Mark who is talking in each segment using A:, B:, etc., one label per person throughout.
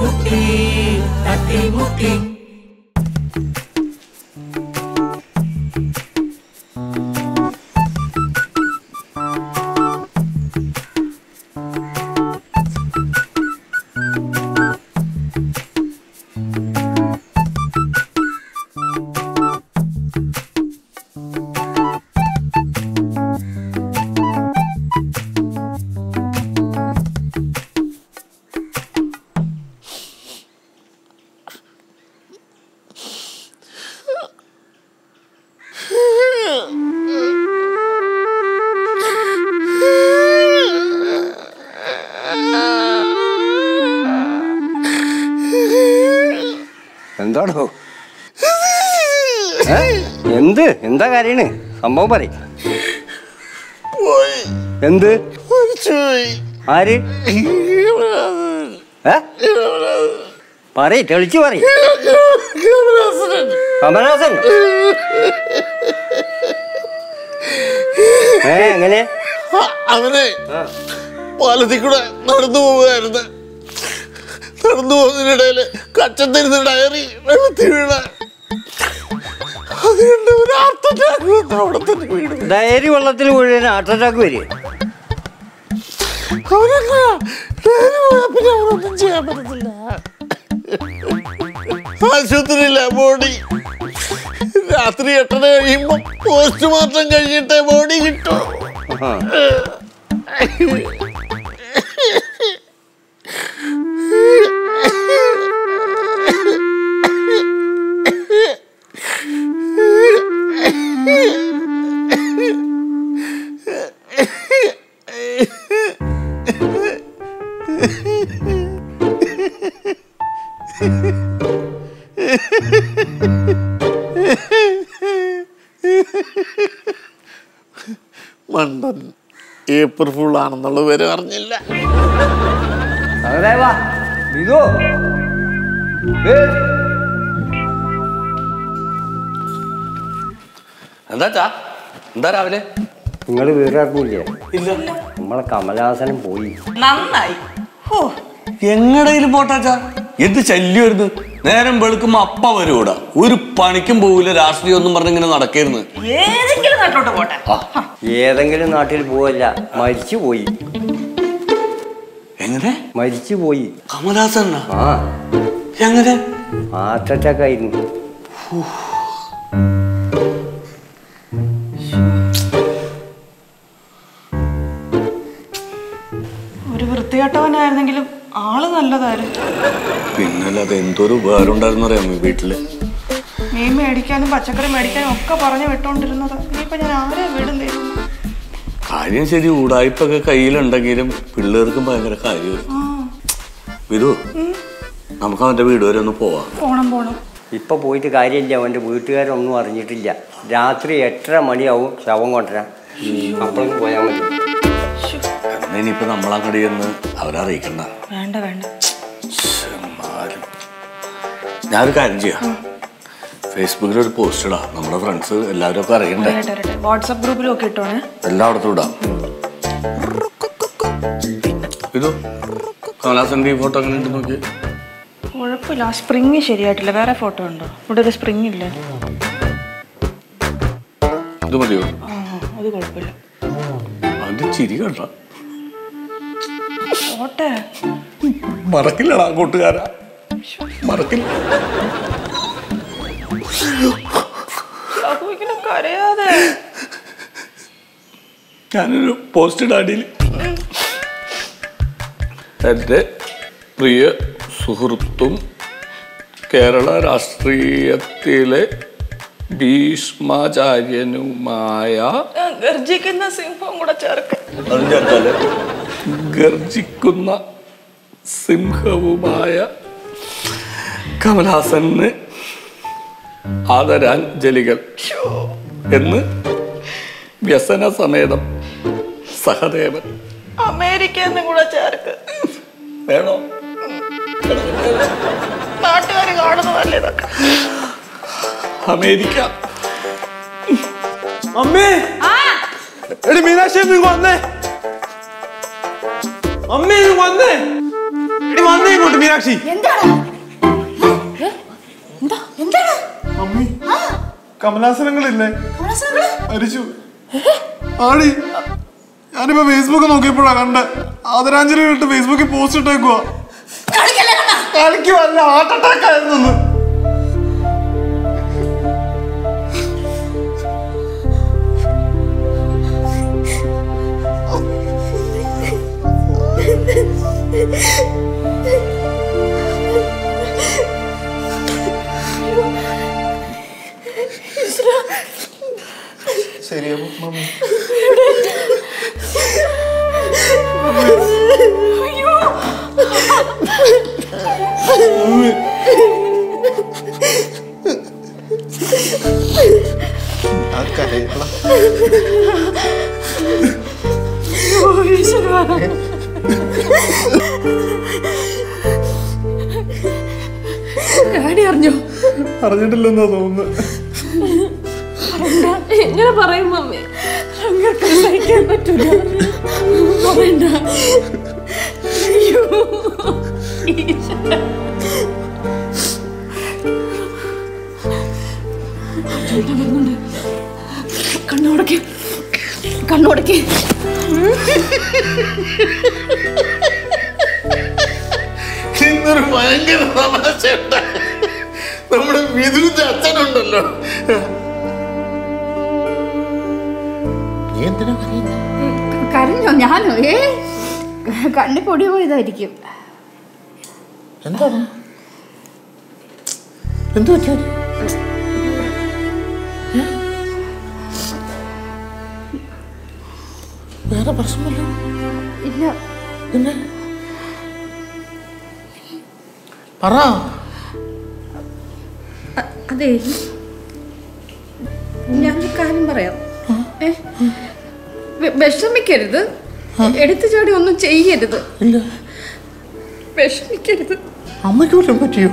A: തട്ടിമുട്ടി തട്ടിമുട്ടി
B: എന്താണോ ഏ? എന്ത് എന്താ കാര്യണ് സംഭവം പറ
C: പോയി
B: എന്ത്
C: മരിച്ചുപോയി
B: ആര് ഏ പറ തെളിച്ചു പറ കമലഹാസൻ ഏ എങ്ങനെ
C: അവനെ പാലത്തിൽ കൂടെ നടന്നു പോവുകയായിരുന്നു നടന്നു പോകുന്നതിനിടയില് കച്ചത്തിരുന്ന് ഡയറി വെള്ളത്തിൽ വീണ അതുകൊണ്ട് ഒരു ആർത്തറ്റാക്ക് വന്നു അവിടെ തന്നെ വീണു
B: ഡയറി വെള്ളത്തിൽ വീഴുന്ന ഹാർട്ട് അറ്റാക്ക് വരും
C: അവനെന്താ ഡയറി പോയാ പിന്നെ അവനൊന്നും ചെയ്യാൻ പറ്റത്തില്ല ആശുപത്രിയില്ല ബോഡി രാത്രി എട്ടര കഴിയുമ്പോ പോസ്റ്റ്മോർട്ടം കഴിഞ്ഞിട്ടേ ബോഡി കിട്ടും
B: ആ.
C: മണ്ടൻ ഏപ്രിൽ ഫുൾ ആണെന്നുള്ള പേര് അറിഞ്ഞില്ല
B: സഹദേവാ ബിജു
D: എന്താ എന്താ രാവിലെ
B: നിങ്ങൾ വീടാക്കൂല്ലേ ഇല്ല നമ്മളെ കമലഹാസനം പോയി
E: നന്നായി ഹോ
D: എങ്ങടയിലും പോട്ടാച്ചാ എന്ത് ശല്യമായിരുന്നു നേരം വെളുക്കുമ്പോ അപ്പ വരൂടാ ഒരു പണിക്കും പോവില്ല രാഷ്ട്രീയം ഒന്നും പറഞ്ഞിങ്ങനെ നടക്കായിരുന്നു
E: ഏതെങ്കിലും നാട്ടിലോട്ട് പോട്ടെ
B: ഏതെങ്കിലും നാട്ടിൽ പോവല്ല മരിച്ചു പോയി
D: എങ്ങനെ
B: മരിച്ചു പോയി
D: കമലാസണ്ണ
B: ആ
D: എങ്ങനെ
B: ഹാർട്ട് അറ്റാക്ക് ആയിരുന്നു
E: ഒരു വൃത്തികെട്ടവനായിരുന്നെങ്കിലും ആള് നല്ലതായിരുന്നു
D: പിന്നല്ലാതെ എന്തൊരു ഉപകാരം അറിയാമോ ഈ വീട്ടില്
E: മീൻ മേടിക്കാനും പച്ചക്കറി മേടിക്കാനും ഒക്കെ പറഞ്ഞു വിട്ടോണ്ടിരുന്നത് ഇനിയിപ്പൊ ഞാൻ ആരെ വീടും തരുന്നു
D: കാര്യം ശരി ഉടായ്പൊക്കെ കയ്യിലുണ്ടെങ്കിലും പിള്ളേർക്കും ഭയങ്കര കാര്യമായിരുന്നു വിധു നമുക്ക് അവന്റെ വീട് വരെ ഒന്ന് പോവാം
E: പോണം പോണം
B: ഇപ്പൊ പോയിട്ട് കാര്യമില്ല അവന്റെ വീട്ടുകാരൊന്നും അറിഞ്ഞിട്ടില്ല രാത്രി എട്ടര മണിയാവും ശവം കൊണ്ടുവരാൻ അപ്പോഴും പോയാൽ മതി
D: എന്നാ ഇനിയിപ്പോ നമ്മളങ്ങടി എന്ന് അവരറിയിക്കണ്ട
E: വേണ്ട വേണ്ട
D: എന്നാലും ഞാനൊരു കാര്യം ചെയ്യാം ഫേസ്ബുക്കിൽ ഒരു പോസ്റ്റ് ഇടാം നമ്മുടെ ഫ്രണ്ട്സ് എല്ലാവരും ഒക്കെ അറിയണ്ടേ
E: വരട്ടെ വരട്ടെ വാട്സപ്പ് ഗ്രൂപ്പിലും ഒക്കെ ഇട്ടോണേ
D: എല്ലായിടത്തും ഇടാം ഇത് കമലാസന്റെ ഈ ഫോട്ടോ അങ്ങനെ ഉണ്ട് നോക്കി
E: കുഴപ്പമില്ല ആ സ്പ്രിങ് ശരിയായിട്ടില്ല വേറെ ഫോട്ടോ ഉണ്ടോ ഇവിടെ ഒരു സ്പ്രിങ് ഇല്ല
D: ഇത് മതിയോ
E: ആ അത് കുഴപ്പമില്ല
D: അത് ചിരി കണ്ട
E: പോട്ടെ
D: മറക്കില്ലടാ കൂട്ടുകാരാ മറക്കില്ല
E: അപ്പൊ ഇങ്ങനെ കരയാതെ
D: ഞാനൊരു പോസ്റ്റ് ഡാഡിയിൽ എൻ്റെ പ്രിയ സുഹൃത്തും കേരള രാഷ്ട്രീയത്തിലെ ഭീഷ്മാചാര്യനുമായ
E: ആ, ഗർജിക്കുന്ന സിംഹം കൂടെ ചേർക്ക്
D: അതും ചേർത്താല് ഗർജിക്കുന്ന സിംഹവുമായ കമൽഹാസന് ആദരാഞ്ജലികൾ എന്ന് വ്യസന സമേതം സഹദേവൻ
E: അമേരിക്ക എന്നും കൂടെ ചേർക്ക്
D: വേണോ
E: നാട്ടുകാർ കാണുന്നതല്ലേ ഇതൊക്കെ
D: അമേരിക്ക
F: അമ്മേ എടി മീനാക്ഷി നീ വന്നേ അമ്മേ നീ വന്നേ എടി വന്നേ ഇങ്ങോട്ട് രക്ഷപ്പെട്ടു മീനാക്ഷി
G: എന്താണ് ഏ? എന്താ എന്താണ്
F: മമ്മി കമലാസനങ്ങളില്ലേ
G: കമലാസനങ്ങള്?
F: മരിച്ചു ആടി ഞാനിപ്പോ ഫേസ്ബുക്ക് നോക്കിയപ്പോഴാ കണ്ട ആദരാഞ്ജലി ഇട്ട് ഫേസ്ബുക്കിൽ പോസ്റ്റ് ഇട്ടേക്കുവാ
G: കളിക്കല്ലേ കണ്ണാ?
F: കളിക്ക് വല്ല ഹാർട്ട് അറ്റാക്ക് ആയിരുന്നു ശരി അപ്പൊ മമ്മി ആ കരയണ
G: ഡാഡി അറിഞ്ഞോ
F: അറിഞ്ഞിട്ടില്ലെന്നാ തോന്നുന്നു
G: എങ്ങനെ പറയും മമ്മി അങ്ങനെ സഹിക്കാൻ പറ്റൂല പറയണ്ട അയ്യോ ഈശ്വരാ. ചേട്ടാ വരുന്നുണ്ട്. കണ്ണോടക്ക് കണ്ണോടക്ക്
C: ഇന്നൊരു ഭയങ്കര തമാശയുണ്ട് നമ്മുടെ വിധുവിന്റെ അച്ഛനുണ്ടല്ലോ നീ എന്തിനാ കരയുന്നെ?
G: കരഞ്ഞോ ഞാനോ ഏ കണ്ണി പൊടി പോയതായിരിക്കും
C: എന്താണ് എന്ത് പറ്റിയത് ഏ? വേറെ പ്രശ്നമല്ലോ
G: ഇല്ല
C: പിന്നെ പറ
G: അ- അതെ ഞാനൊരു കാര്യം പറയാം ഏ വെ- വിഷമിക്കരുത് എടുത്തു ചാടി ഒന്നും ചെയ്യരുത്
C: ഇല്ല
G: വിഷമിക്കരുത്
C: അമ്മയ്ക്ക് വല്ലതും പറ്റിയോ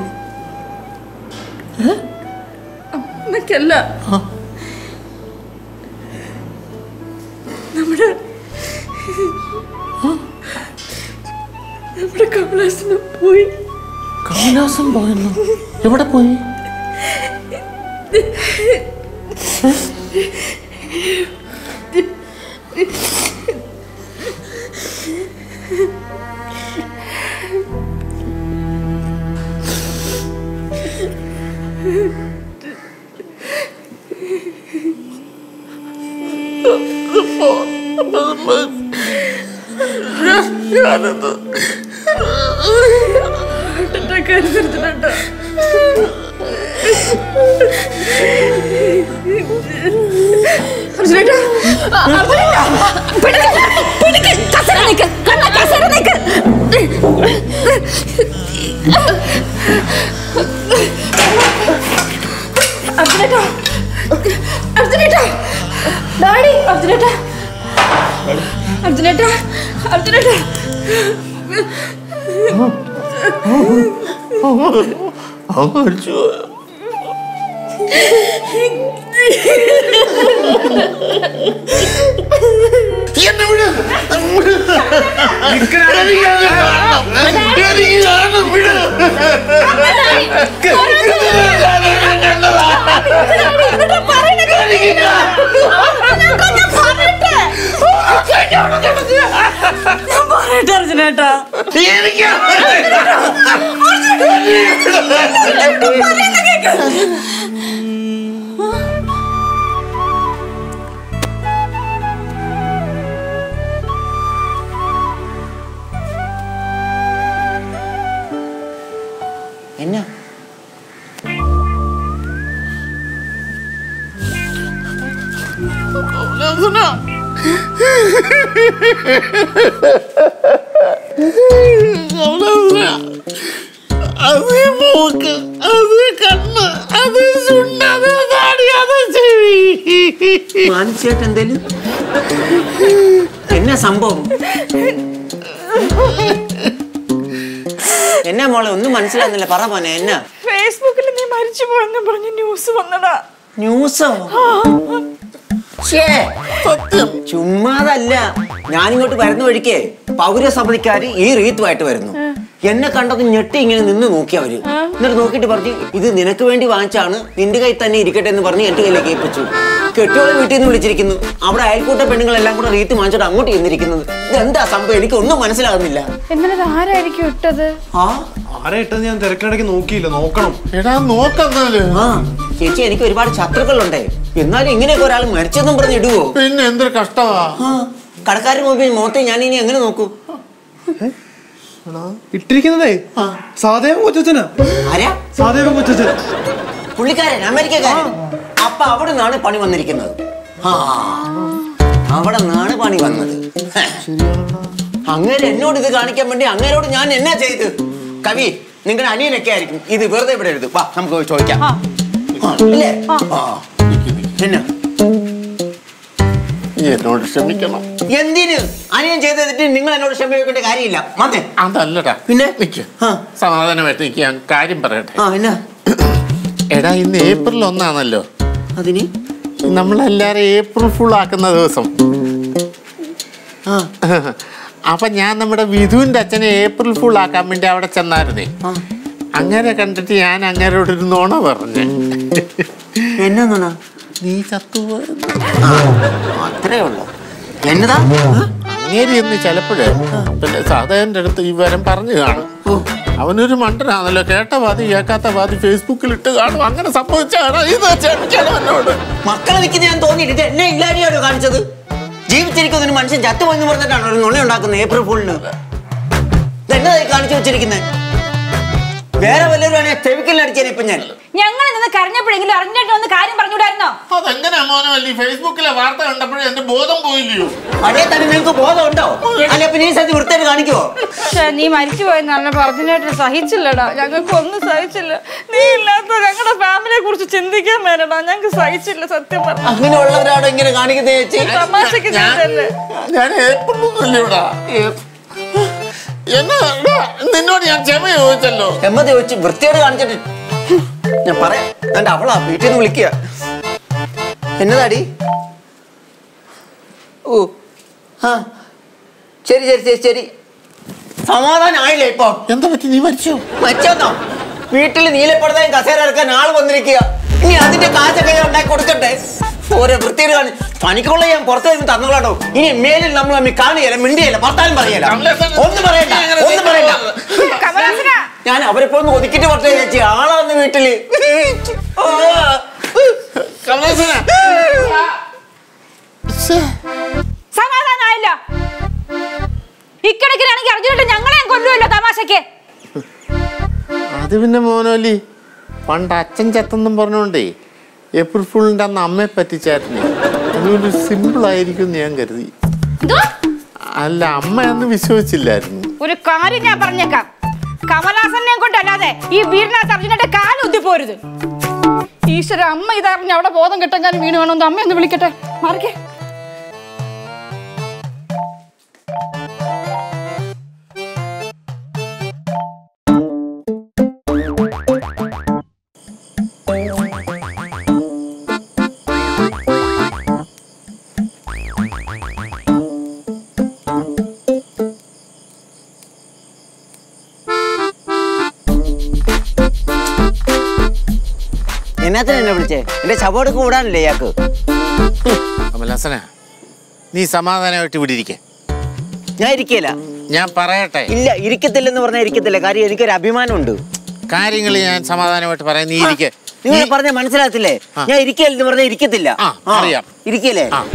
G: അമ്മയ്ക്കല്ല
C: ആ.
G: നമ്മുടെ നമ്മുടെ കമലാസനം പോയി
C: കമലാസം പോയെന്നോ എവിടെ പോയി
G: കരുതരുന്നുണ്ടോ അർജുനേട്ടാ അർജുനേട്ടാ പിടിക്ക് പിടിക്ക് കസര നിക്ക് കണ്ണ കസര നിക്ക് അർജുനേട്ടാ അർജുനേട്ടാ ഡാഡി അർജുനേട്ടാ അർജുനേട്ടാ അർജുനേട്ടാ
C: അവൻ മരിച്ചു പോയോ? എന്നെ വിട്. എനിക്ക് കാണണം. എനിക്ക് കാണണം. വിട്.
G: അർജുനേട്ടാ
C: എനിക്ക്
B: എന്നാ
C: അത് മൂക്ക് അത് കണ്ണ് അത് ചുണ്ട് അത് താടി അത് ചെവി
B: മാനസികമായിട്ട് എന്തേലും എന്നാ സംഭവം എന്നാ മോളെ ഒന്നും മനസ്സിലാകുന്നില്ല പറ മോനെ എന്നാ
E: ഫേസ്ബുക്കിൽ നീ മരിച്ചു പോയെന്ന് പറഞ്ഞ് ന്യൂസ് വന്നടാ
B: ന്യൂസോ
C: സത്യം
B: ചുമ്മാതല്ല ഞാനിങ്ങോട്ട് വരുന്ന വഴിക്കേ പൗരസമിതിക്കാര് ഈ റീത്തുമായിട്ട് വരുന്നു
H: എന്നെ കണ്ടത് ഞെട്ടി ഇങ്ങനെ നിന്ന് നോക്കി അവര് എന്നിട്ട് നോക്കിയിട്ട് പറഞ്ഞു ഇത് നിനക്ക് വേണ്ടി വാങ്ങിച്ചാണ് നിന്റെ കയ്യിൽ തന്നെ ഇരിക്കട്ടെ എന്ന് പറഞ്ഞ് എന്റെ കയ്യിലേക്ക് ഏൽപ്പിച്ചു കെട്ടിയോളെ വീട്ടിൽ നിന്ന് വിളിച്ചിരിക്കുന്നു അവിടെ അയൽക്കൂട്ട പെണ്ണുങ്ങളെല്ലാം കൂടെ റീത്ത് വാങ്ങിച്ചിട്ട് അങ്ങോട്ട് ചെന്നിരിക്കുന്നത് ഇതെന്താ സംഭവം എനിക്ക് ഒന്നും മനസ്സിലാകുന്നില്ല
G: എന്നാലും ഇത് ആരായിരിക്കും ഇട്ടത്
H: ആ
F: ആരെ ഇട്ടത് ഞാൻ തിരക്കിടയ്ക്ക് നോക്കിയില്ല നോക്കണം
C: എടാ നോക്കെന്നാല്
H: ആ ചേച്ചി എനിക്ക് ഒരുപാട് ശത്രുക്കളുണ്ടേ എന്നാലും ഇങ്ങനെയൊക്കെ ഒരാൾ മരിച്ചെന്നും പറഞ്ഞ് ഇടുവോ
C: പിന്നെ എന്തൊരു കഷ്ടമാ
H: ആ കടക്കാരൻ മുമ്പിൽ മുഖത്തെ ഞാൻ ഇനി എങ്ങനെ നോക്കൂ
F: ഇട്ടിരിക്കുന്നതേ സാധേവ കൊച്ചനാ
H: ആരാ
F: സാധേവ കൊച്ചൻ
H: പുള്ളിക്കാരൻ അമേരിക്കക്കാരൻ അപ്പൊ അവിടെ നിന്നാണ് പണി വന്നിരിക്കുന്നത് ആ അവിടെ നിന്നാണ് പണി വന്നത് ഹെ. അങ്ങേര് എന്നോട് ഇത് കാണിക്കാൻ വേണ്ടി അങ്ങേരോട് ഞാൻ എന്നാ ചെയ്ത് കവി നിങ്ങളുടെ അനിയനൊക്കെ ആയിരിക്കും ഇത് വെറുതെ ഇവിടെ എഴുതും വാ നമുക്ക് പോയി ചോദിക്കാം ആ, ഇല്ലേ ആ. എന്നാ
C: നീ എന്നോട് ക്ഷമിക്കണം
H: എന്തിന് അനിയൻ ചെയ്തിട്ട് നിങ്ങൾ എന്നോട് ക്ഷമ വെക്കേണ്ട കാര്യമില്ല മതേ
C: അതല്ലടാ
H: പിന്നെ?
C: നിക്ക്
H: ആ.
C: സമാധാനമായിട്ട് നിക്ക് ഞാൻ കാര്യം പറയട്ടെ
H: ആ എന്നാ
C: എടാ ഇന്ന് ഏപ്രിൽ ഒന്നാണല്ലോ
H: അതിന്
C: നമ്മളെല്ലാരും ഏപ്രിൽ ഫുൾ ആക്കുന്ന ദിവസം
H: ആ
C: അപ്പൊ ഞാൻ നമ്മുടെ വിധുവിന്റെ അച്ഛനെ ഏപ്രിൽ ഫുൾ ആക്കാൻ വേണ്ടി അവിടെ ചെന്നായിരുന്നേ അങ്ങനെ കണ്ടിട്ട് ഞാൻ അങ്ങേരോട് ഒരു നോണ പറഞ്ഞേ
H: എന്നാ
C: നീ ചത്തുപോയി
H: അത്രേ ഉള്ളൂ എന്നതാ
C: അങ്ങേരി എന്ന് ചിലപ്പോഴേ പിന്നെ സാധാരണ അടുത്ത് ഈ വരം പറഞ്ഞു കാണും അവനൊരു മണ്ടനാണല്ലോ കേട്ട പാതി കേൾക്കാത്ത പാതി ഫേസ്ബുക്കിൽ ഇട്ട് കാണും അങ്ങനെ സംഭവിച്ചാണ് ഇത് ക്ഷമിക്കണം എന്നോട്
H: മക്കളെ നിൽക്കുന്ന ഞാൻ തോന്നിയിട്ട് ഇത് എന്നെ ഇല്ലാതെയാണോ കാണിച്ചത് ജീവിച്ചിരിക്കുന്ന ഒരു മനുഷ്യൻ ചത്തുപോയെന്ന് പറഞ്ഞിട്ടാണ് ഒരു നുണ ഉണ്ടാക്കുന്നത് ഏപ്രിൽ ഫുളിന് ഇതെന്നതായി കാണിച്ചു വെച്ചിരിക്കുന്നത് വേറെ വല്ലവരും ആണെങ്കിൽ ചെവിക്കലിനടിച്ചേനെ ഇപ്പൊ ഞാൻ
I: ഞങ്ങൾ നിന്ന് കരഞ്ഞപ്പോഴെങ്കിലും അറിഞ്ഞിട്ട് ഒന്ന് കാര്യം പറഞ്ഞുകൂടായിരുന്നോ
C: അതെങ്ങനെയാ മോനോ ഫേസ്ബുക്കിലെ വാർത്ത കണ്ടപ്പോഴേ എന്റെ ബോധം പോയില്ലയോ
H: പഴയ തന്നെ നിങ്ങൾക്ക് ബോധമുണ്ടോ അല്ലെ പിന്നെ ഈ സ്ഥലത്ത് വൃത്തിയായിട്ട് കാണിക്കുവോ
G: പക്ഷേ നീ മരിച്ചു പോയെന്നാണ് പറഞ്ഞിട്ട് സഹിച്ചില്ലടാ ഞങ്ങൾക്ക് ഒന്നും സഹിച്ചില്ല നീ ഇല്ലാത്ത ഞങ്ങളുടെ ഫാമിലിയെ കുറിച്ച് ചിന്തിക്കാൻ മേലടാ ഞങ്ങൾക്ക് സഹിച്ചില്ല സത്യം പറഞ്ഞു
H: അങ്ങനെയുള്ളവരാണോ ഇങ്ങനെ കാണിക്കുന്നത് ചേച്ചി
G: തമാശക്ക് ചെയ്തല്ലേ
C: ഞാൻ ഏപ്രിലൊന്നുമില്ല ഇവിടെ എന്നാ എടാ, നിന്നോട് ഞാൻ ക്ഷമ ചോദിച്ചല്ലോ
H: എമ്മതി ചോദിച്ച് വൃത്തിയോട് കാണിച്ചിട്ട് ഞാൻ പറയാം എന്റെ അവളാ വീട്ടിൽ നിന്ന് വിളിക്കുക എന്നതാടി ഓ ആ ശരി ശരി ശരി ശരി സമാധാനമായില്ലേ ഇപ്പൊ
C: എന്താ പറ്റി നീ മരിച്ചോ
H: മച്ചോന്നോ വീട്ടിൽ നീലപ്പെടുത്താൻ കസേര ഇറക്കാൻ ആള് വന്നിരിക്കുക ഇനി അതിന്റെ കാശൊക്കെ ഞാൻ ഉണ്ടാക്കി കൊടുക്കട്ടെ ഓരോ വൃത്തിയിൽ കാണി പണിക്കുള്ള ഞാൻ പുറത്തു നിന്ന് തന്നോളാട്ടോ ഇനി മേലിൽ നമ്മൾ തമ്മിൽ കാണുകയല്ല മിണ്ടിയല്ല ഭർത്താനും പറയല ഒന്നും പറയണ്ട ഒന്നും പറയണ്ട
G: കമലാസനാ
H: ഞാൻ അവരെ പോയി ഒന്ന് ഒതുക്കിട്ട് പറ്റേ ചേച്ചി ആളാന്ന് വീട്ടില് ആ.
C: കമലേശനാ
I: സമാധാനമായില്ല ഇക്കണക്കിനാണെങ്കിൽ അറിഞ്ഞിട്ട് ഞങ്ങളെ കൊല്ലുമല്ലോ തമാശക്ക്
C: അത് പിന്നെ മോനോലി പണ്ട് അച്ഛൻ ചത്തെന്നും പറഞ്ഞോണ്ടേ ഏപ്രിൽ ഫുള്ളിന്റെ അന്ന് അമ്മയെ പറ്റിച്ചായിരുന്നു അതുകൊണ്ട് സിമ്പിൾ ആയിരിക്കും എന്ന് ഞാൻ കരുതി
I: എന്തോ
C: അല്ല അമ്മ അന്ന് വിശ്വസിച്ചില്ലായിരുന്നു
I: ഒരു കാര്യം ഞാൻ പറഞ്ഞേക്കാം കമലാസനെ കൊണ്ടല്ലാതെ ഈ വീടിനകത്ത് അർജുനന്റെ കാല് ഉദ്ദിപ്പോരുത്
G: ഈശ്വര അമ്മ ഇതറിഞ്ഞ് അവിടെ ബോധം കിട്ടാൻ വീണ് വേണമെന്ന് അമ്മ ഒന്ന് വിളിക്കട്ടെ മാറിക്കേ
H: എന്നാത്തിന് എന്നെ വിളിച്ചേ എന്റെ ശവോടൊക്കെ കൂടാനല്ലേ ഇയാൾക്ക്
C: കമലാസന നീ സമാധാനമായിട്ട് ഇവിടെ ഇരിക്കെ
H: ഞാൻ ഇരിക്കല
C: ഞാൻ പറയട്ടെ
H: ഇല്ല ഇരിക്കത്തില്ലെന്ന് പറഞ്ഞാൽ ഇരിക്കത്തില്ല കാര്യം എനിക്കൊരു അഭിമാനമുണ്ട്
C: കാര്യങ്ങൾ ഞാൻ സമാധാനമായിട്ട് പറയാം നീ ഇരിക്കെ
H: നിങ്ങൾ പറഞ്ഞ മനസ്സിലാകത്തില്ലേ
C: ആ.
H: ഞാൻ ഇരിക്കല്ലെന്ന് പറഞ്ഞാൽ ഇരിക്കത്തില്ല
C: ആ, അറിയാം.
H: ഇരിക്കല്ലേ
C: ആ.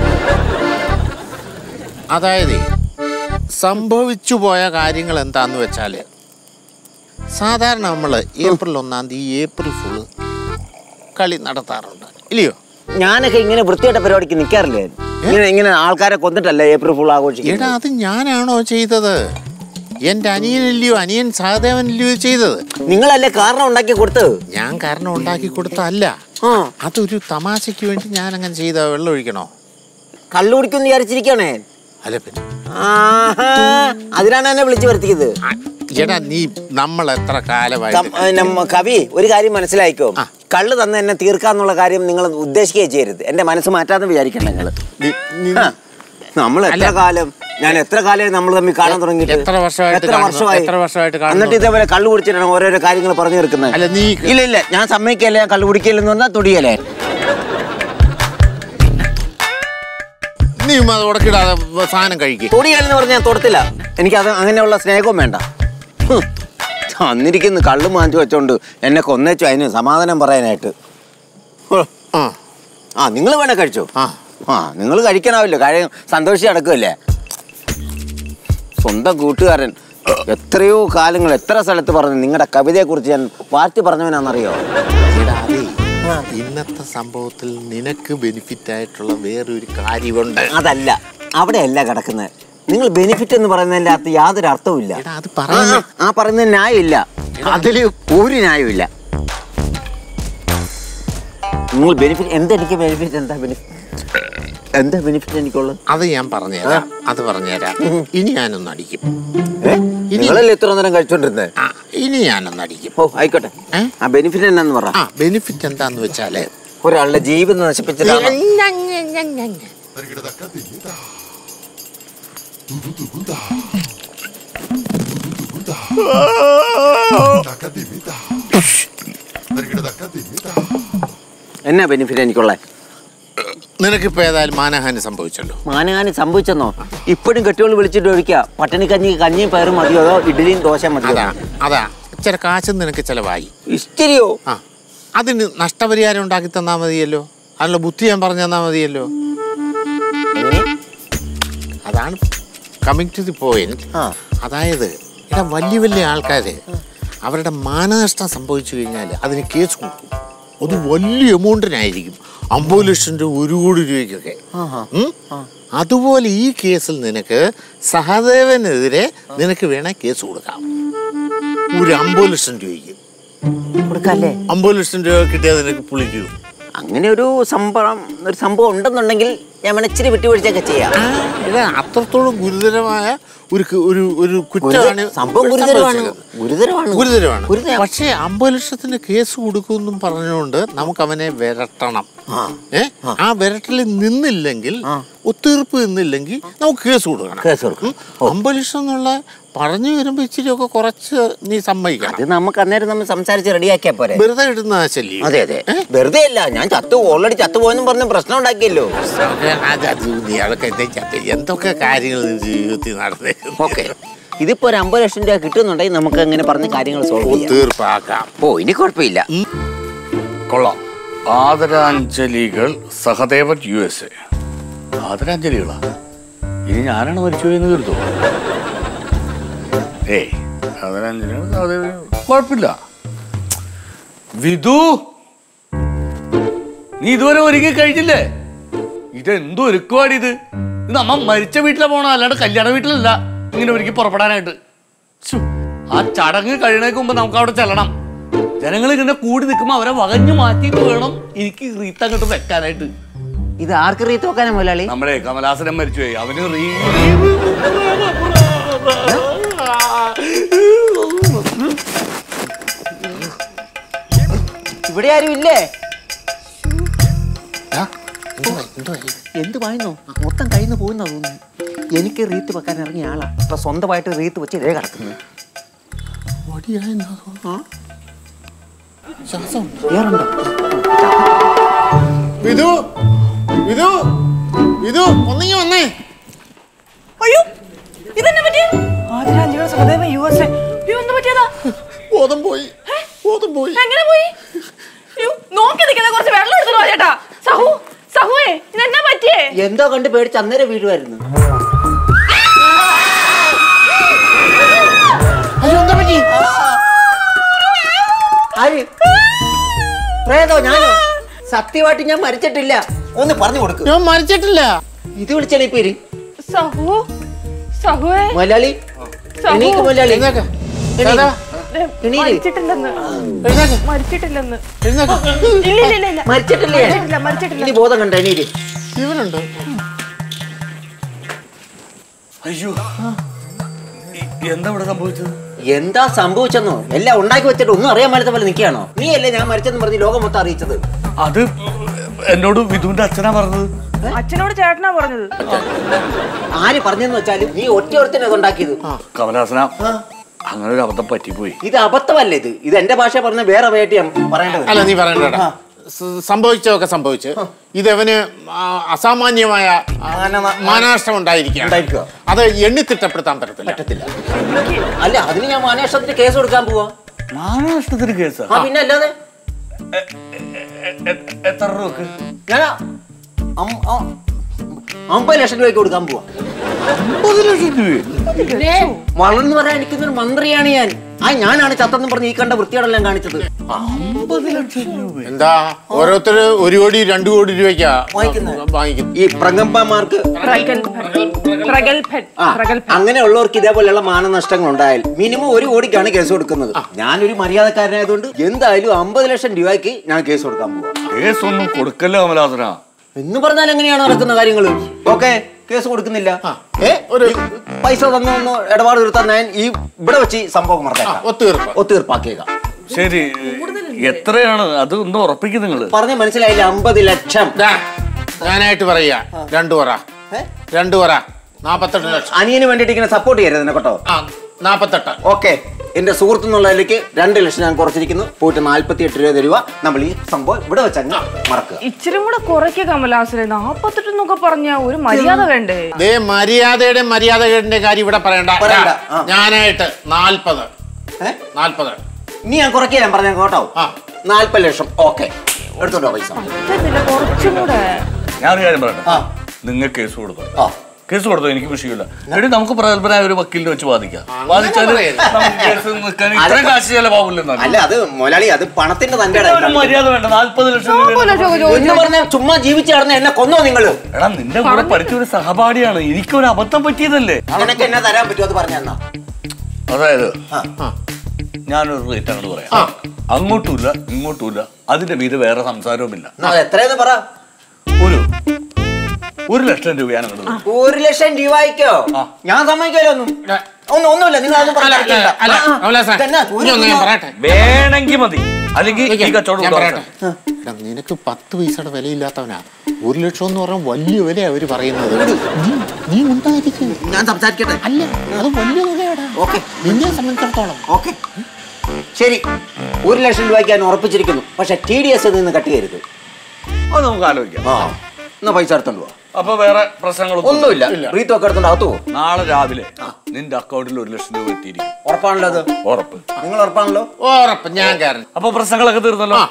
C: അതായത് സംഭവിച്ചു പോയ കാര്യങ്ങൾ എന്താന്ന് വെച്ചാല് സാധാരണ നമ്മൾ ഏപ്രിൽ ഒന്നാം തീയതി ഏപ്രിൽ ഫുള്ള് കളി നടത്താറുണ്ട് ഇല്ലയോ
H: ഞാനൊക്കെ ഇങ്ങനെ വൃത്തിയായിട്ട പരിപാടിക്ക് നിൽക്കാറില്ലേ ഇങ്ങനെ ഇങ്ങനെ ആൾക്കാരെ കൊന്നിട്ടല്ല ഏപ്രിൽ ഫുൾ
C: എടാ
H: ആഘോഷിക്കുന്നത്
C: അത് ഞാനാണോ ചെയ്തത് എൻ്റെ അനിയനല്ലയോ അനിയൻ സഹദേവനല്ലയോ ചെയ്തത്
H: നിങ്ങളല്ലേ കാരണം ഉണ്ടാക്കി കൊടുത്തത്
C: ഞാൻ കാരണം ഉണ്ടാക്കി കൊടുത്തല്ല
H: ആ
C: അതൊരു തമാശയ്ക്ക് വേണ്ടി ഞാൻ അങ്ങനെ ചെയ്ത വെള്ളം ഒഴിക്കണോ
H: കള്ളു കുടിക്കുമെന്ന് വിചാരിച്ചിരിക്കണേ
C: അല്ല പിന്നെ
H: ആഹാ അതിനാണ് എന്നെ വിളിച്ചു വരുത്തിയത്
C: ആ, എടാ നീ നമ്മൾ എത്ര കാലമായി
H: കം- ഏ, നമ്മ- കവി ഒരു കാര്യം മനസ്സിലായിക്കോ
C: ആ.
H: കള്ള് തന്ന് എന്നെ തീർക്കാന്നുള്ള കാര്യം നിങ്ങൾ ഉദ്ദേശിക്കുകയും ചെയ്യരുത് എന്റെ മനസ്സ് മാറ്റാന്ന് വിചാരിക്കണം നിങ്ങൾ
C: നീ- നീ-
H: ആ. നമ്മൾ എത്ര
C: അല്ല.
H: കാലം ഞാൻ എത്ര കാലമായി നമ്മൾ തമ്മിൽ കാണാൻ തുടങ്ങിയിട്ട്
C: എത്ര വർഷമായിട്ട്
H: എത്ര
C: കാണുന്നു?
H: വർഷമായി
C: എത്ര വർഷമായിട്ട് കാണുന്നു?
H: എന്നിട്ട് ഇതേപോലെ കള്ളു കുടിച്ചിട്ടാണ് ഓരോരോ കാര്യങ്ങൾ പറഞ്ഞു തീർക്കുന്നത്
C: അല്ല, നീ-
H: ഇല്ല ഇല്ല ഞാൻ സമ്മതിക്കല്ല ഞാൻ കള്ളു കുടിക്കലെന്ന് പറഞ്ഞാൽ തൊടിയല്ലേ
C: നീ അത് ഉടക്കിടാതെ സാധനം കഴിക്കും
H: തൊടിയല്ലെന്ന് പറഞ്ഞാൽ ഞാൻ തൊടത്തില്ല എനിക്ക് അത് അങ്ങനെയുള്ള സ്നേഹവും വേണ്ട ഹും. അന്നിരിക്കുന്നു കള്ളു മാഞ്ചു വെച്ചോണ്ട് എന്നെ കൊന്നേച്ചു അതിന് സമാധാനം പറയാനായിട്ട് ഹോ.
C: ആ
H: ആ നിങ്ങൾ വേണേ കഴിച്ചോ
C: ആ
H: ആ നിങ്ങൾ കഴിക്കണമല്ലോ കാര്യം സന്തോഷിച്ച് നടക്കുമല്ലേ സ്വന്തം കൂട്ടുകാരൻ എത്രയോ കാലങ്ങൾ എത്ര സ്ഥലത്ത് പറഞ്ഞു നിങ്ങളുടെ കവിതയെക്കുറിച്ച് ഞാൻ വാഴ്ത്തി പറഞ്ഞവനാണെന്നറിയോ
C: എടാ, അതേ, ഇന്നത്തെ സംഭവത്തിൽ നിനക്ക് ബെനിഫിറ്റ് ആയിട്ടുള്ള വേറൊരു കാര്യമുണ്ട്
H: അതല്ല അവിടെയല്ല കിടക്കുന്നത് നിങ്ങൾ ബെനിഫിറ്റ് എന്ന് പറയുന്നതിൻ്റെ അകത്ത് യാതൊരു അർത്ഥവുമില്ല
C: എടാ അത്
H: ആ,
C: പറയുന്ന
H: ആ പറയുന്ന ന്യായമില്ല അതിൽ ഒരു ന്യായമില്ല നിങ്ങൾ ബെനിഫിറ്റ് എന്താ എനിക്ക് ബെനിഫിറ്റ് എന്താ ബെനിഫിറ്റ് എന്താ ബെനിഫിറ്റ് എനിക്കുള്ളത്
C: അത് ഞാൻ പറഞ്ഞുതരാം അത് പറഞ്ഞുതരാം ഇനി ഞാനൊന്ന് അടിക്കും
H: ഏ?
C: ഇനി-
H: നിങ്ങളല്ലേ ഇത്ര നേരം കഴിച്ചോണ്ടിരുന്നത്
C: ആ ഇനി ഞാനൊന്ന് അടിക്കും
H: ഓ ആയിക്കോട്ടെ
C: ഏ?
H: ആ ബെനിഫിറ്റ് എന്നാന്ന് പറ
C: ആ ബെനിഫിറ്റ് എന്താന്ന് വെച്ചാല്
H: ഒരാളുടെ ജീവിതം നശിപ്പിച്ചിട്ടാണ് എന്നാ ബെനിഫിറ്റ് എനിക്കുള്ള
C: നിനക്കിപ്പോ ഏതായാലും മാനഹാനി സംഭവിച്ചല്ലോ
H: മാനഹാനി സംഭവിച്ചെന്നോ ഇപ്പോഴും കെട്ടിയോള് വിളിച്ചിട്ട് ഒഴിക്കുക പട്ടിണി കഞ്ഞി കഞ്ഞിയും പയറും മതിയോ അതോ ഇഡ്ഡലിയും ദോശ മതിയോ
C: അതാ അതാ ഇച്ചിരി കാശും നിനക്ക് ചെലവായി
H: ഇഷ്ടിരിയോ
C: ആ അതിന് നഷ്ടപരിഹാരം ഉണ്ടാക്കി തന്നാ മതിയല്ലോ അതിനുള്ള ബുദ്ധി ഞാൻ പറഞ്ഞു തന്നാ മതിയല്ലോ അതാണ് കമ്മിങ് ടു ദി പോയിന്റ്
H: ആ.
C: അതായത് ഇവിടെ വലിയ വലിയ ആൾക്കാര് അവരുടെ മാനനഷ്ടം സംഭവിച്ചു കഴിഞ്ഞാൽ അതിന് കേസ് കൊടുക്കും അത് വലിയ എമൗണ്ടിനായിരിക്കും അമ്പത് ലക്ഷം രൂപ ഒരു കോടി രൂപയ്ക്കൊക്കെ ഉം? അതുപോലെ ഈ കേസിൽ നിനക്ക് സഹദേവനെതിരെ നിനക്ക് വേണേ കേസ് കൊടുക്കാം ഒരു അമ്പത് ലക്ഷം രൂപയ്ക്ക്
H: കൊടുക്കല്ലേ
C: അമ്പത് ലക്ഷം രൂപ കിട്ടിയാൽ നിനക്ക് പുളിക്കൂ
H: അങ്ങനെ ഒരു സംഭവം ഒരു സംഭവം ഉണ്ടെന്നുണ്ടെങ്കിൽ ഞാൻ വേണേ ഇച്ചിരി വിട്ടുവീഴ്ചയൊക്കെ ചെയ്യാം
C: ഇത് അത്രത്തോളം ഗുരുതരമായ ഒരു കു- ഒരു ഒരു കുറ്റമാണ്
H: സംഭവം ഗുരുതരമാണ്
C: സംഭവിച്ചത്.
H: ഗുരുതരമാണ്
C: ഗുരുതരമാണ്
H: ഗുരുതരം.
C: പക്ഷേ അമ്പത് ലക്ഷത്തിന് കേസ് കൊടുക്കുമെന്നും പറഞ്ഞുകൊണ്ട് നമുക്ക് അവനെ വിരട്ടണം
H: ആ.
C: ഏ ആ വിരട്ടലിൽ നിന്നില്ലെങ്കിൽ ഒത്തീർപ്പ് നിന്നില്ലെങ്കിൽ നമുക്ക് കേസ് കൊടുക്കണം
H: കേസ് കൊടുക്കണം.
C: ഉം. അമ്പത് ലക്ഷം എന്നുള്ള പറഞ്ഞു വരുമ്പോ ഇച്ചിരി ഒക്കെ കുറച്ച് നീ
H: അത്
C: സമ്മതിക്കണം
H: നമുക്ക് അന്നേരം നമ്മൾ സംസാരിച്ച് റെഡിയാക്കിയാ പോരെ
C: വെറുതെ ഇടുന്ന ശല്യം
H: അതെ അതെ വെറുതെ അല്ല ഞാൻ ചത്തു ഓൾറെഡി ചത്തുപോയെന്നും പറഞ്ഞ് പ്രശ്നം ഉണ്ടാക്കിയല്ലോ
C: അത് അത് നീ അതൊക്കെ എന്തൊക്കെ എന്തൊക്കെ കാര്യങ്ങൾ നീ ജീവിതത്തിൽ നടന്നേക്കുന്നു
H: ഓക്കെ ഇതിപ്പോ ഒരു അമ്പത് ലക്ഷം രൂപ കിട്ടുന്നുണ്ടെങ്കിൽ നമുക്ക് അങ്ങനെ പറഞ്ഞ കാര്യങ്ങൾ സോൾവ് ചെയ്യാം
C: തീർപ്പാക്കാം
H: ഓ ഇനി കുഴപ്പമില്ല
D: കൊള്ളാം ആദരാഞ്ജലികൾ സഹദേവൻ യു എസ് എ ആദരാഞ്ജലികളാ ഇനി ഞാനാണ് മരിച്ചു എന്ന് കരുതോ ഏയ് ആദരാഞ്ജലികൾ സഹദേവൻ കുഴപ്പമില്ല വിധു നീ ഇതുവരെ ഒരുങ്ങി കഴിഞ്ഞില്ലേ ഇതെന്തോ ഒരുക്കുവാടി ഇത് ഇത് നമ്മ മരിച്ച വീട്ടിലെ പോണ അല്ലാണ്ട് കല്യാണ വീട്ടിലല്ല ഇങ്ങനെ ഒരുക്കി പുറപ്പെടാനായിട്ട് ശ്ശോ, ആ ചടങ്ങ് കഴിയണേക്ക് മുമ്പ് നമുക്ക് അവിടെ ചെല്ലണം ജനങ്ങൾ ഇങ്ങനെ കൂടി നിൽക്കുമ്പോൾ അവരെ വകഞ്ഞു മാറ്റിയിട്ട് വേണം എനിക്ക് റീത്ത് അങ്ങോട്ട് വെക്കാനായിട്ട്
H: ഇത് ആർക്ക് റീത്ത് വെക്കാനാ മുതലാളി
D: നമ്മളെ കമലാസനം മരിച്ചുപോയി അവന് റീ
H: ഇവിടെ ആരും ഇല്ലേ
C: ആ, എന്തുവാ, എന്തുവാ?
H: എന്ത് പറയുന്നു മൊത്തം കയ്യിൽ പോകുന്ന തോന്നുന്നു എനിക്ക് റീത്ത് വെക്കാൻ ഇറങ്ങിയ ആളാ ഇപ്പൊ സ്വന്തമായിട്ട് റീത്ത് വെച്ച് ഇതേ കിടക്കുന്നു
C: വടിയായെന്നാ തോന്നുന്നു. ശ്വാസം ഉണ്ട്.
H: വേറുണ്ടോ
C: വിധു വിധു വിധു ഒന്നിങ്ങി വന്നേ
E: അയ്യോ ഇതെന്നെ പറ്റി ആതിരാഞ്ജലിയുടെ സഹദേവൻ യു എസ് എ അയ്യോ എന്ത് പറ്റിയതാ
C: ബോധം പോയി ബോധം പോയി
E: എങ്ങനെ പോയി അയ്യോ നോക്കി നിൽക്കുന്ന കുറച്ച് വെള്ളം എടുത്തു ചേട്ടാ സഹു സഹുവേ ഇതെന്നാ പറ്റിയേ
H: എന്തോ കണ്ട് പേടിച്ച് അന്നേരം വീഴുമായിരുന്നു
C: അയ്യോ എന്താ പറ്റി
H: ആര് പ്രേതോ ഞാനോ സത്യമായിട്ട് ഞാൻ മരിച്ചിട്ടില്ല ഒന്ന് പറഞ്ഞു കൊടുക്ക്
C: ഞാൻ മരിച്ചിട്ടില്ല
H: ഇത് വിളിച്ചാണ് ഈ പേര്
G: സഹു സഹുവേ
H: മലയാളി
G: സഹു.
H: എണീക്ക് മലയാളി
C: എഴുന്നേക്ക്.
H: എണീക്ക്.
C: ദാദാ,
G: ദേ,
H: എണീര്.
G: മരിച്ചിട്ടില്ലെന്ന്
C: എഴുന്നേക്ക്.
G: മരിച്ചിട്ടില്ലെന്ന്
C: എഴുന്നേക്ക്.
G: ഇല്ല ഇല്ല ഇല്ല ഇല്ല
H: മരിച്ചിട്ടില്ലേ
G: മരിച്ചിട്ടില്ല മരിച്ചിട്ടില്ല
H: ഇനി ബോധം കണ്ട എണീര്
C: ജീവനുണ്ട്
D: അയ്യോ ഈ- എന്താ ഇവിടെ സംഭവിച്ചത്
H: എന്താ സംഭവിച്ചെന്നോ എല്ലാം ഉണ്ടാക്കി വെച്ചിട്ട് ഒന്നും അറിയാൻ മേലത്തെ പോലെ നിൽക്കുകയാണോ നീ അല്ലേ ഞാൻ മരിച്ചെന്ന് പറഞ്ഞ് ലോകം മൊത്തം അറിയിച്ചത്
D: അത് എന്നോട് വിധുവിന്റെ അച്ഛനാ പറഞ്ഞത്
E: അച്ഛനോട് ചേട്ടനാ പറഞ്ഞത്
H: ആര് പറഞ്ഞെന്ന് വെച്ചാല് നീ ഒറ്റ ഒരുത്തനെ ഉണ്ടാക്കിയത്
D: കമലാസന അങ്ങനെ ഒരു അബദ്ധം പറ്റിപ്പോയി
H: ഇത് അബദ്ധമല്ല ഇത് ഇത് എന്റെ ഭാഷ പറഞ്ഞ വേറെ വേട്ടി ഞാൻ പറയേണ്ടത്
C: അല്ല നീ പറയണ്ടടാ സംഭവിച്ചതൊക്കെ സംഭവിച്ച് ഇതവന് ആ, അസാമാന്യമായ ആ,
H: മാനവ-
C: മാനനഷ്ടം ഉണ്ടായിരിക്കുക
H: ഉണ്ടായിരിക്കുക.
C: അത് എണ്ണിത്തിട്ടപ്പെടുത്താൻ പറ്റത്തില്ല
H: പറ്റത്തില്ല അല്ല അതിന് ഞാൻ മാനേഷത്തിന് കേസ് കൊടുക്കാൻ പോവാ
D: മാനനഷ്ടത്തിന് കേസാ
H: ആ പിന്നെ അല്ലാതെ
D: എത്ര രൂപക്ക്
H: ഞാൻ അം- ആ, അമ്പത് ലക്ഷം രൂപയ്ക്ക് കൊടുക്കാൻ പോവാ
D: അമ്പത് ലക്ഷം രൂപ
H: വളർന്നു വരാൻ എനിക്കുന്നൊരു മന്ത്രിയാണ് ഞാൻ ആ ഞാനാണ് ചത്തെന്ന് പറഞ്ഞ് ഈ കണ്ട വൃത്തിയോടെല്ലാം കാണിച്ചത്
D: അമ്പത് ലക്ഷം രൂപ
C: എന്താ ഓരോരുത്തര് ഒരു കോടി രണ്ടു കോടി രൂപയ്ക്കാ
H: വാങ്ങിക്കുന്നത്.
C: വാങ്ങിക്കുന്നത്
H: ഈ പ്രഗംഭമാർക്ക്
E: പ്രഗത്ഭൻ
H: ആ, അങ്ങനെയുള്ളവർക്ക് ഇതേപോലെയുള്ള മാനനഷ്ടങ്ങൾ ഉണ്ടായാൽ മിനിമം ഒരു കോടിക്കാണ് കേസ് കൊടുക്കുന്നത് ഞാനൊരു മര്യാദക്കാരനായതുകൊണ്ട് എന്തായാലും അമ്പത് ലക്ഷം രൂപയ്ക്ക് ഞാൻ കേസ് കൊടുക്കാൻ പോവാ
D: കേസൊന്നും കൊടുക്കല്ല കമലാസന
H: എന്ന് പറഞ്ഞാൽ എങ്ങനെയാണ് നടക്കുന്ന കാര്യങ്ങൾ ഓക്കെ കേസ് കൊടുക്കുന്നില്ല ഏ ഒരു പൈസ തന്നു ഒന്ന് ഇടപാട് തീർത്താൻ ഞാൻ ഈ ഇവിടെ വെച്ച് ഈ സംഭവം മറന്നേക്കാം
C: ഒത്തുതീർപ്പ്
H: ഒത്തീർപ്പാക്കിയേക്കാം
D: ശരി എത്രയാണ് അത് ഒന്ന് ഉറപ്പിക്കും നിങ്ങള്
H: പറഞ്ഞ മനസ്സിലായില്ല അമ്പത് ലക്ഷം
C: ദാ, ഞാനായിട്ട് പറയാ രണ്ടു പറ
H: ഏ?
C: രണ്ടു പറ നാപ്പത്തെട്ട് ലക്ഷം
H: അനിയന് വേണ്ടിയിട്ട് ഇങ്ങനെ സപ്പോർട്ട് ചെയ്യരുത് എന്നെ കേട്ടോ
C: ആ നാപ്പത്തെട്ട്
H: ഓക്കെ എന്റെ സുഹൃത്ത് എന്നുള്ളതിലേക്ക് രണ്ട് ലക്ഷം ഞാൻ കുറച്ചിരിക്കുന്നു പോയിട്ട് നാല്പത്തി എട്ട് രൂപ തരുക നമ്മൾ ഈ സംഭവം ഇവിടെ വെച്ചങ്ങ് മറക്കുക
E: ഇച്ചിരി കൂടെ കുറയ്ക്കുക കമലാസുരേ നാപ്പത്തെട്ട് എന്നൊക്കെ പറഞ്ഞ ഒരു മര്യാദ വേണ്ടേ
C: ദേ മര്യാദയുടെ മര്യാദകളുടെ കാര്യം ഇവിടെ പറയണ്ട
H: പറയണ്ട,
C: ദാ,
H: ആ.
C: ഞാനായിട്ട് നാൽപ്പത്
H: ഏ?
C: നാൽപ്പത്
H: ഇനി ഞാൻ കുറയ്ക്കാൻ ഞാൻ പറഞ്ഞ കേട്ടോ
C: ആ.
H: നാല്പത് ലക്ഷം ഓക്കെ എടുത്തോട്ടോ പൈസ
E: പറ്റത്തില്ല കുറച്ചും കൂടെ
D: ഞാനൊരു കാര്യം പറയട്ടെ
H: ആ.
D: നിങ്ങൾ കേസ് കൊടുത്തു
H: ആ
D: കേസ് കൊടുത്തോ എനിക്ക് വിഷയമില്ല എടി നമുക്ക് പ്രഗത്ഭനായ ഒരു വക്കീലിനെ വെച്ച് ബാധിക്കാം ബാധിച്ചാല്
C: പറയരുത്.
D: നമുക്ക് കേസ് നിൽക്കാൻ ഇത്രയും കാശ് ചെലവാകില്ലെന്നാണ്
H: അല്ല അത് മുതലാളി അത് പണത്തിന്റെ തന്റെ
D: ഒരു മര്യാദ വേണ്ട നാല്പത് ലക്ഷം രൂപ
H: എന്ന് പറഞ്ഞ ചുമ്മാ ജീവിച്ചു നടന്ന എന്നെ കൊന്നോ നിങ്ങള്
D: എടാ നിന്റെ കൂടെ പഠിച്ച ഒരു സഹപാഠിയാണ് എനിക്കൊരു അബദ്ധം പറ്റിയതല്ലേ
H: നിനക്ക് എന്നെ തരാൻ പറ്റുമോ അത് പറഞ്ഞു തന്നാ
D: അതായത്
H: ആ.
D: ഞാനൊരു റേറ്റ് അങ്ങോട്ട് പറയാം അങ്ങോട്ടുമില്ല ഇങ്ങോട്ടുമില്ല അതിന്റെ മീത് വേറെ സംസാരവുമില്ല
H: അത് എത്രയെന്ന് പറ
D: ഒരു ഒരു ലക്ഷം രൂപയാണ് അങ്ങോട്ട്
H: ഒരു ലക്ഷം രൂപയ്ക്കോ
D: ആ.
H: ഞാൻ സമ്മതിക്കാലോ ഒന്നും ഒന്നും ഒന്നുമില്ല നിങ്ങൾ അതൊന്നും
C: അല്ല, അല്ല,
H: പറഞ്ഞിട്ടില്ല.
C: അല്ല,
H: ആ, ആ.
C: കമലാസൻ,
H: ഇതെന്നാ, ഒരു
C: ഇനി ഒന്ന് ഞാൻ
H: രൂപ.
C: പറയട്ടെ
D: വേണമെങ്കിൽ മതി അല്ലെങ്കിൽ ഈ കച്ചവടം
C: ഞാൻ
D: കൊണ്ടുപോകാം.
C: പറയട്ടെ എടാ, നിനക്ക് പത്ത് പൈസയുടെ വിലയില്ലാത്തവനാ ഒരു ലക്ഷം എന്ന് പറഞ്ഞാൽ വലിയ വില അവര് പറയുന്നത് നീ- നീ ഉണ്ടായിരിക്കും
H: ഞാൻ സംസാരിക്കട്ടെ
C: അല്ല അത് വലിയ വിലയാടാ
H: ഓക്കെ
C: നിന്നെ സംബന്ധിച്ചിടത്തോളം
H: ഓക്കെ ശരി ഒരു ലക്ഷം രൂപയ്ക്ക് ഞാൻ ഉറപ്പിച്ചിരിക്കുന്നു പക്ഷെ ടി ഡി എസ് നിന്ന് കട്ട് ചെയ്യരുത്
D: അത് നമുക്ക് ആലോചിക്കാം
H: ആ എന്നാ പൈസ എടുത്തോണ്ട് പോവാ
D: അപ്പൊ വേറെ പ്രശ്നങ്ങളൊന്നും
H: ഒന്നുമില്ല റീത്ത് ഒക്കെ എടുത്തോണ്ട് അകത്ത് പോകും
D: നാളെ രാവിലെ നിന്റെ അക്കൗണ്ടിൽ ഒരു ലക്ഷം രൂപ എത്തിയിരിക്കും
H: ഉറപ്പാണല്ലോ അത്
D: ഉറപ്പ്
H: നിങ്ങൾ ഉറപ്പാണല്ലോ
C: ഉറപ്പ് ഞാൻ കാരണം
D: അപ്പൊ പ്രശ്നങ്ങളൊക്കെ തീർന്നല്ലോ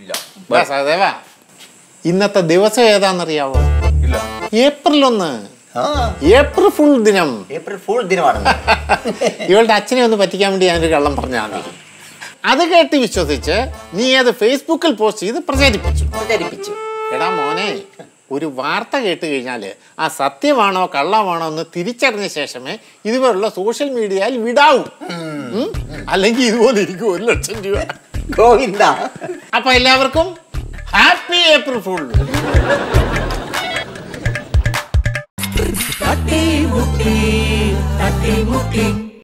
C: സഹദേവ ഇന്നത്തെ ദിവസം ഏതാണെന്നറിയാവോ
D: ഇല്ല
C: ഏപ്രിൽ ഒന്ന്
H: ആ
C: ഏപ്രിൽ ഫുൾ ദിനം
H: ഏപ്രിൽ ഫുൾ ദിനമാണ്
C: ഇവളുടെ അച്ഛനെ ഒന്ന് പറ്റിക്കാൻ വേണ്ടി ഞാനൊരു കള്ളം പറഞ്ഞാൽ മതി അത് കേട്ട് വിശ്വസിച്ച് നീ അത് ഫേസ്ബുക്കിൽ പോസ്റ്റ് ചെയ്ത് പ്രചരിപ്പിച്ചു
H: പ്രചരിപ്പിച്ചു
C: എടാ മോനെ ഒരു വാർത്ത കേട്ട് കഴിഞ്ഞാൽ ആ സത്യമാണോ കള്ളമാണോ എന്ന് തിരിച്ചറിഞ്ഞ ശേഷമേ ഇതുപോലുള്ള സോഷ്യൽ മീഡിയയിൽ വിടാവൂ ഉം? അല്ലെങ്കിൽ ഇതുപോലെ ഇരിക്കും ഒരു ലക്ഷം രൂപ
H: ഗോവിന്ദ
C: അപ്പൊ എല്ലാവർക്കും ഹാപ്പി ഏപ്രിൽ ഫുൾ
A: തട്ടി മുട്ടി തട്ടി മുട്ടി